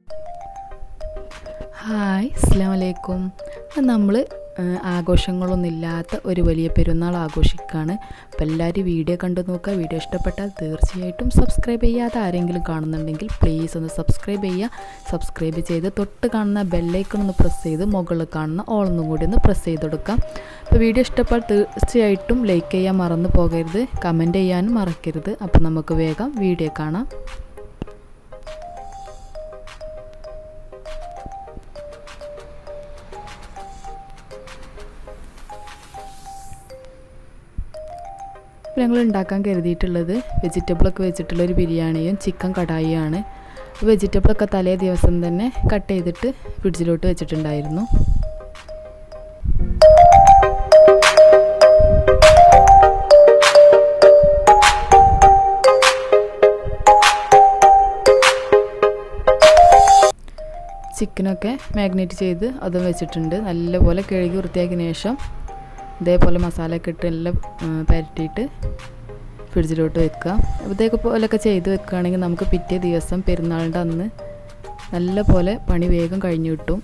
hi അസ്സാം വലൈക്കും നമ്മൾ ആഘോഷങ്ങളൊന്നും ഇല്ലാത്ത ഒരു വലിയ പെരുന്നാൾ ആഘോഷിക്കുകയാണ് അപ്പോൾ എല്ലാവരും വീഡിയോ കണ്ടു നോക്കുക വീഡിയോ ഇഷ്ടപ്പെട്ടാൽ തീർച്ചയായിട്ടും സബ്സ്ക്രൈബ് ചെയ്യാതെ ആരെങ്കിലും കാണുന്നുണ്ടെങ്കിൽ പ്ലീസ് ഒന്ന് സബ്സ്ക്രൈബ് ചെയ്യുക സബ്സ്ക്രൈബ് ചെയ്ത് തൊട്ട് കാണുന്ന ബെല്ലൈക്കൺ ഒന്ന് പ്രസ് ചെയ്ത് മുകളിൽ കാണുന്ന ഓളൊന്നും കൂടി ഒന്ന് പ്രസ് ചെയ്ത് കൊടുക്കാം അപ്പോൾ വീഡിയോ ഇഷ്ടപ്പെട്ടാൽ തീർച്ചയായിട്ടും ലൈക്ക് ചെയ്യാൻ മറന്നു പോകരുത് കമൻറ്റ് ചെയ്യാനും മറക്കരുത് അപ്പോൾ നമുക്ക് വേഗം വീഡിയോ കാണാം ഇപ്പോൾ ഞങ്ങൾ ഉണ്ടാക്കാൻ കരുതിയിട്ടുള്ളത് വെജിറ്റബിളൊക്കെ വെച്ചിട്ടുള്ള ഒരു ബിരിയാണിയും ചിക്കൻ കടായിയാണ് വെജിറ്റബിളൊക്കെ തലേ ദിവസം തന്നെ കട്ട് ചെയ്തിട്ട് ഫ്രിഡ്ജിലോട്ട് വെച്ചിട്ടുണ്ടായിരുന്നു ചിക്കനൊക്കെ മാഗ്നേറ്റ് ചെയ്ത് അതും വെച്ചിട്ടുണ്ട് നല്ലപോലെ കഴുകി വൃത്തിയാക്കിയ ശേഷം ഇതേപോലെ മസാലയൊക്കെ ഇട്ട് എല്ലാം പരട്ടിയിട്ട് ഫ്രിഡ്ജിലോട്ട് വെക്കുക ഇതേക്ക് പോലെയൊക്കെ ചെയ്ത് വെക്കുകയാണെങ്കിൽ നമുക്ക് പിറ്റേ ദിവസം പെരുന്നാളിൻ്റെ അന്ന് നല്ല പോലെ പണി വേഗം കഴിഞ്ഞു കിട്ടും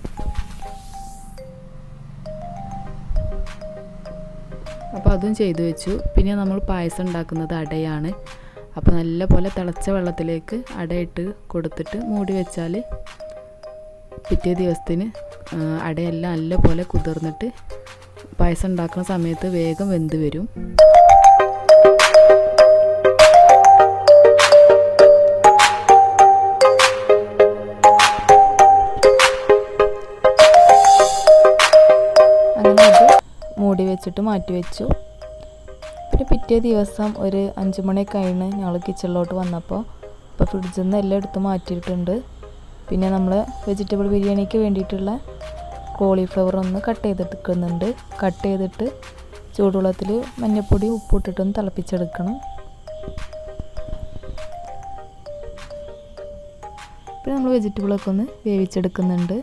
അപ്പോൾ അതും ചെയ്തു വെച്ചു പിന്നെ നമ്മൾ പായസം ഉണ്ടാക്കുന്നത് അടയാണ് അപ്പോൾ നല്ല പോലെ തിളച്ച വെള്ളത്തിലേക്ക് അടയിട്ട് കൊടുത്തിട്ട് മൂടി വെച്ചാൽ പിറ്റേ ദിവസത്തിന് അടയെല്ലാം നല്ല പോലെ കുതിർന്നിട്ട് പായസം ഉണ്ടാക്കുന്ന സമയത്ത് വേഗം വെന്ത് വരും അങ്ങനെ അത് മൂടി വെച്ചിട്ട് മാറ്റി വെച്ചു പിന്നെ പിറ്റേ ദിവസം ഒരു അഞ്ച് മണിയൊക്കെ കഴിഞ്ഞ് ഞങ്ങൾ കിച്ചണിലോട്ട് വന്നപ്പോൾ ഇപ്പോൾ ഫ്രിഡ്ജിൽ നിന്ന് എല്ലാം എടുത്ത് മാറ്റിയിട്ടുണ്ട് പിന്നെ നമ്മൾ വെജിറ്റബിൾ ബിരിയാണിക്ക് വേണ്ടിയിട്ടുള്ള കോളിഫ്ലവർ ഒന്ന് കട്ട് ചെയ്തെടുക്കുന്നുണ്ട് കട്ട് ചെയ്തിട്ട് ചൂടുവെള്ളത്തിൽ മഞ്ഞൾപ്പൊടി ഉപ്പിട്ടിട്ടൊന്ന് തിളപ്പിച്ചെടുക്കണം പിന്നെ നമ്മൾ വെജിറ്റബിളൊക്കെ ഒന്ന് വേവിച്ചെടുക്കുന്നുണ്ട്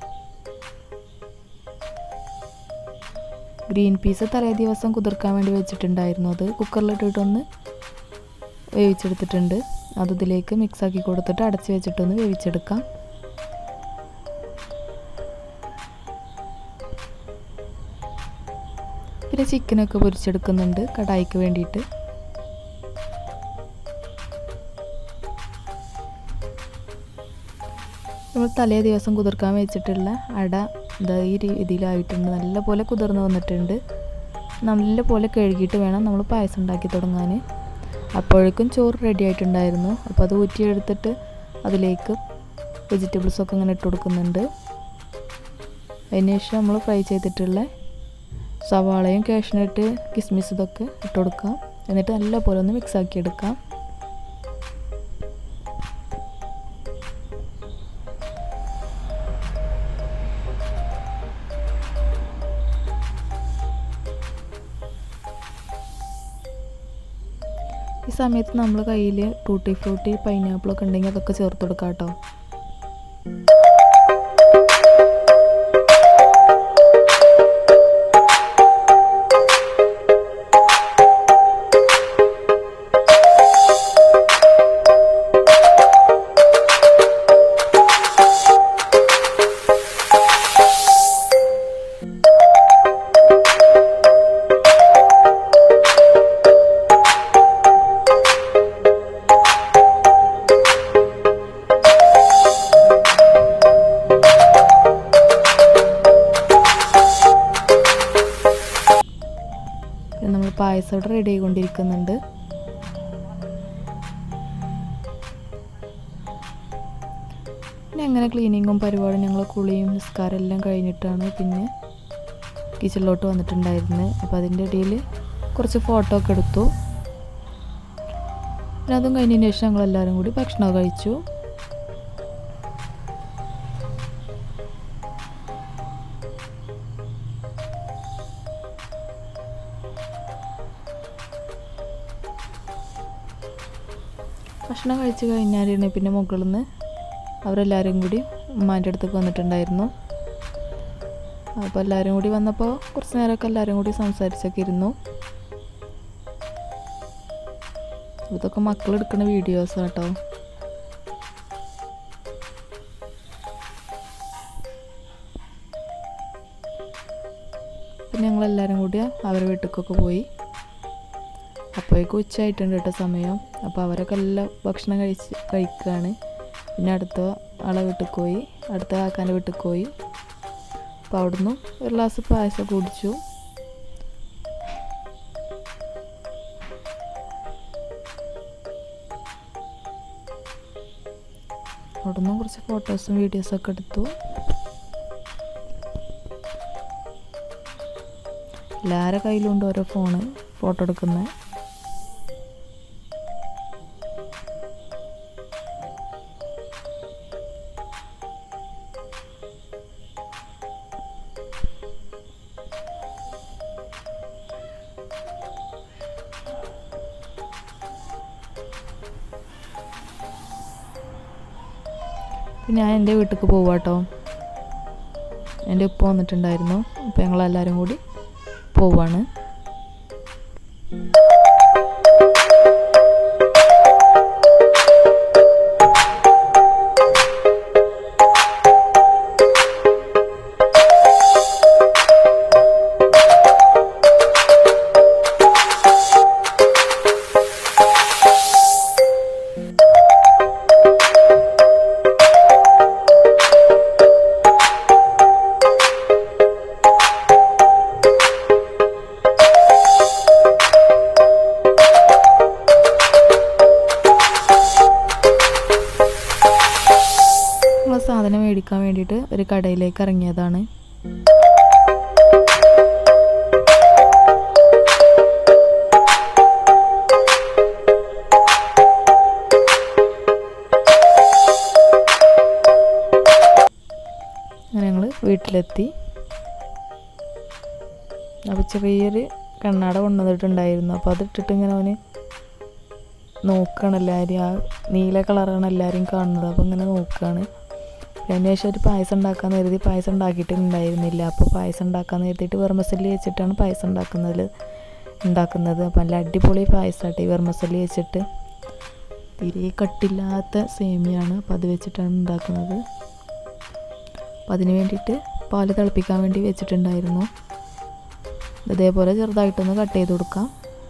ഗ്രീൻ പീസ് തലേ ദിവസം കുതിർക്കാൻ വേണ്ടി വെച്ചിട്ടുണ്ടായിരുന്നു അത് കുക്കറിലിട്ടിട്ടൊന്ന് വേവിച്ചെടുത്തിട്ടുണ്ട് അത് ഇതിലേക്ക് മിക്സാക്കി കൊടുത്തിട്ട് അടച്ച് വെച്ചിട്ടൊന്ന് വേവിച്ചെടുക്കാം പിന്നെ ചിക്കനൊക്കെ പൊരിച്ചെടുക്കുന്നുണ്ട് കടായിക്ക് വേണ്ടിയിട്ട് നമ്മൾ തലേ ദിവസം കുതിർക്കാൻ വെച്ചിട്ടുള്ള അട ഇതാ ഈ രീതിയിലായിട്ടുണ്ട് നല്ല പോലെ കുതിർന്ന് വന്നിട്ടുണ്ട് നല്ല പോലെ കഴുകിയിട്ട് വേണം നമ്മൾ പായസം ഉണ്ടാക്കി തുടങ്ങാൻ അപ്പോഴേക്കും ചോറ് റെഡി ആയിട്ടുണ്ടായിരുന്നു അപ്പോൾ അത് ഊറ്റിയെടുത്തിട്ട് അതിലേക്ക് വെജിറ്റബിൾസൊക്കെ ഇങ്ങനെ ഇട്ട് കൊടുക്കുന്നുണ്ട് അതിന് ശേഷം നമ്മൾ ഫ്രൈ ചെയ്തിട്ടുള്ള സവാളയും കാഷ്നട്ട് കിസ്മിസ് ഇതൊക്കെ ഇട്ട് കൊടുക്കാം എന്നിട്ട് നല്ല പോലെ ഒന്ന് മിക്സ് ആക്കി എടുക്കാം ഈ സമയത്ത് നമ്മൾ കയ്യിൽ ടൂട്ടി ഫ്രൂട്ടി പൈനാപ്പിളൊക്കെ ഉണ്ടെങ്കിൽ അതൊക്കെ ചേർത്ത് കൊടുക്കാം കേട്ടോ നമ്മൾ പായസം ഇവിടെ റെഡി ആയിക്കൊണ്ടിരിക്കുന്നുണ്ട് പിന്നെ അങ്ങനെ ക്ലീനിങ്ങും പരിപാടിയും ഞങ്ങൾ കുളിയും നിസ്കാരം എല്ലാം കഴിഞ്ഞിട്ടാണ് പിന്നെ കിച്ചണിലോട്ട് വന്നിട്ടുണ്ടായിരുന്നത് അപ്പോൾ അതിൻ്റെ ഇടയിൽ കുറച്ച് ഫോട്ടോ ഒക്കെ എടുത്തു പിന്നെ അതും കഴിഞ്ഞതിന് ശേഷം ഞങ്ങളെല്ലാവരും കൂടി ഭക്ഷണമൊക്കെ കഴിച്ചു ഭക്ഷണം കഴിച്ച് കഴിഞ്ഞാലാണ് പിന്നെ മുകളിൽ നിന്ന് അവരെല്ലാവരും കൂടി ഉമ്മാൻ്റെ അടുത്തേക്ക് വന്നിട്ടുണ്ടായിരുന്നു അപ്പോൾ എല്ലാവരും കൂടി വന്നപ്പോൾ കുറച്ച് നേരമൊക്കെ എല്ലാവരും കൂടി സംസാരിച്ചൊക്കെ ഇരുന്നു ഇതൊക്കെ മക്കളെടുക്കുന്ന വീഡിയോസ് കേട്ടോ പിന്നെ ഞങ്ങളെല്ലാവരും കൂടി അവരുടെ വീട്ടിലേക്കൊക്കെ പോയി അപ്പോഴേക്കും ഉച്ചയായിട്ടുണ്ട് കേട്ടോ സമയം അപ്പോൾ അവരൊക്കെ എല്ലാം ഭക്ഷണം കഴിച്ച് കഴിക്കുകയാണ് പിന്നെ അടുത്ത ആളെ വീട്ടിൽ പോയി അടുത്ത കാക്കാൻ്റെ വീട്ടിൽ പോയി അപ്പോൾ അവിടുന്ന് ഒരു ഗ്ലാസ് പായസം കുടിച്ചു അവിടുന്ന് കുറച്ച് ഫോട്ടോസും വീഡിയോസൊക്കെ എടുത്തു എല്ലാവരുടെ കയ്യിലുണ്ട് ഓരോ ഫോണ് ഫോട്ടോ എടുക്കുന്നത് പിന്നെ ഞാൻ എൻ്റെ വീട്ടിലേക്ക് പോവാട്ടോ എൻ്റെ ഉപ്പ വന്നിട്ടുണ്ടായിരുന്നു അപ്പോൾ ഞങ്ങളെല്ലാവരും കൂടി പോവാണ് ഉള്ള സാധനം മേടിക്കാൻ വേണ്ടിയിട്ട് ഒരു കടയിലേക്ക് ഇറങ്ങിയതാണ് അങ്ങനെ ഞങ്ങൾ വീട്ടിലെത്തി അപ്പോൾ ചെറിയൊരു കണ്ണാട കൊണ്ടുവന്നിട്ടുണ്ടായിരുന്നു അപ്പോൾ അതിട്ടിട്ട് ഇങ്ങനെ അവന് നോക്കുകയാണ് എല്ലാവരും ആ നീല കളറാണ് എല്ലാവരും കാണുന്നത് അപ്പോൾ ഇങ്ങനെ നോക്കുകയാണ് അതിന് ശേഷം ഒരു പായസം ഉണ്ടാക്കാന്ന് കരുതി പായസം ഉണ്ടാക്കിയിട്ടുണ്ടായിരുന്നില്ല അപ്പോൾ പായസം ഉണ്ടാക്കാന്ന് കരുതിയിട്ട് വെർമസല്ലി വെച്ചിട്ടാണ് പായസം ഉണ്ടാക്കുന്നത് ഉണ്ടാക്കുന്നത് അപ്പോൾ നല്ല അടിപൊളി പായസമായിട്ട് ഈ വെർമസല്ലി വെച്ചിട്ട് തീരെ കട്ടില്ലാത്ത സേമിയാണ് അപ്പോൾ അത് വെച്ചിട്ടാണ് ഉണ്ടാക്കുന്നത് അപ്പോൾ അതിന് വേണ്ടിയിട്ട് പാല് തിളപ്പിക്കാൻ വേണ്ടി വെച്ചിട്ടുണ്ടായിരുന്നു ഇതേപോലെ ചെറുതായിട്ടൊന്ന് കട്ട് ചെയ്ത് കൊടുക്കാം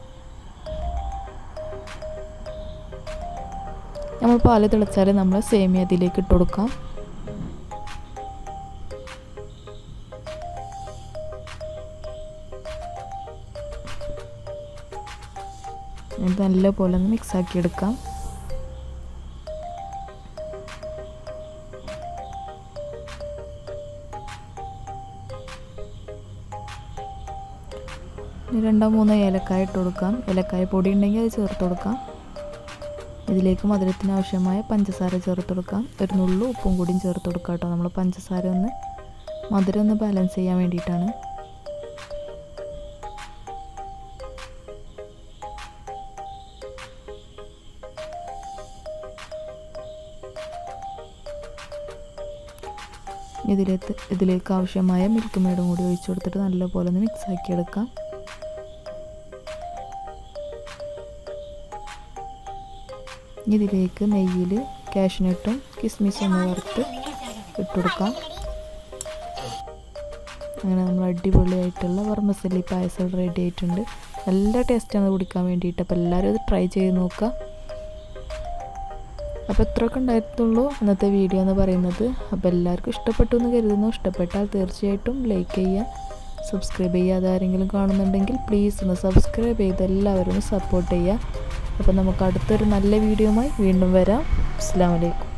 നമ്മൾ പാല് തിളച്ചാൽ നമ്മൾ സേമിയ അതിലേക്ക് ഇട്ട് കൊടുക്കാം ഇത് നല്ലപോലെ ഒന്ന് മിക്സ് ആക്കി എടുക്കാം ഇനി രണ്ടോ മൂന്നോ ഏലക്കായ ഇട്ട് കൊടുക്കാം ഏലക്കായ പൊടി ഉണ്ടെങ്കിൽ അത് ചേർത്ത് കൊടുക്കാം ഇതിലേക്ക് മധുരത്തിന് ആവശ്യമായ പഞ്ചസാര ചേർത്ത് കൊടുക്കാം ഒരു നുള്ളു ഉപ്പും കൂടിയും ചേർത്ത് കൊടുക്കാം കേട്ടോ നമ്മൾ പഞ്ചസാര ഒന്ന് മധുരം ഒന്ന് ബാലൻസ് ചെയ്യാൻ വേണ്ടിയിട്ടാണ് ഇതിലേക്ക് ഇതിലേക്ക് ആവശ്യമായ മിൽക്ക് മേഡും കൂടി ഒഴിച്ചു കൊടുത്തിട്ട് നല്ലപോലെ ഒന്ന് മിക്സ് ആക്കി എടുക്കാം ഇതിലേക്ക് നെയ്യിൽ കാഷ്നട്ടും കിസ്മിസും ഒന്ന് വറുത്ത് ഇട്ടുകൊടുക്കാം അങ്ങനെ നമ്മൾ അടിപൊളിയായിട്ടുള്ള വർമ്മസല്ലി പായസം റെഡി ആയിട്ടുണ്ട് നല്ല ടേസ്റ്റാണ് കുടിക്കാൻ വേണ്ടിയിട്ട് അപ്പോൾ എല്ലാവരും ഇത് ട്രൈ ചെയ്ത് നോക്കുക അപ്പോൾ ഇത്രയൊക്കെ ഉണ്ടായിട്ടുള്ളൂ ഇന്നത്തെ വീഡിയോ എന്ന് പറയുന്നത് അപ്പോൾ എല്ലാവർക്കും ഇഷ്ടപ്പെട്ടു എന്ന് കരുതുന്നു ഇഷ്ടപ്പെട്ടാൽ തീർച്ചയായിട്ടും ലൈക്ക് ചെയ്യുക സബ്സ്ക്രൈബ് ചെയ്യാതെ ആരെങ്കിലും കാണുന്നുണ്ടെങ്കിൽ പ്ലീസ് ഒന്ന് സബ്സ്ക്രൈബ് ചെയ്ത് എല്ലാവരും സപ്പോർട്ട് ചെയ്യുക അപ്പോൾ നമുക്ക് അടുത്തൊരു നല്ല വീഡിയോയുമായി വീണ്ടും വരാം അസ്സാം വലൈക്കും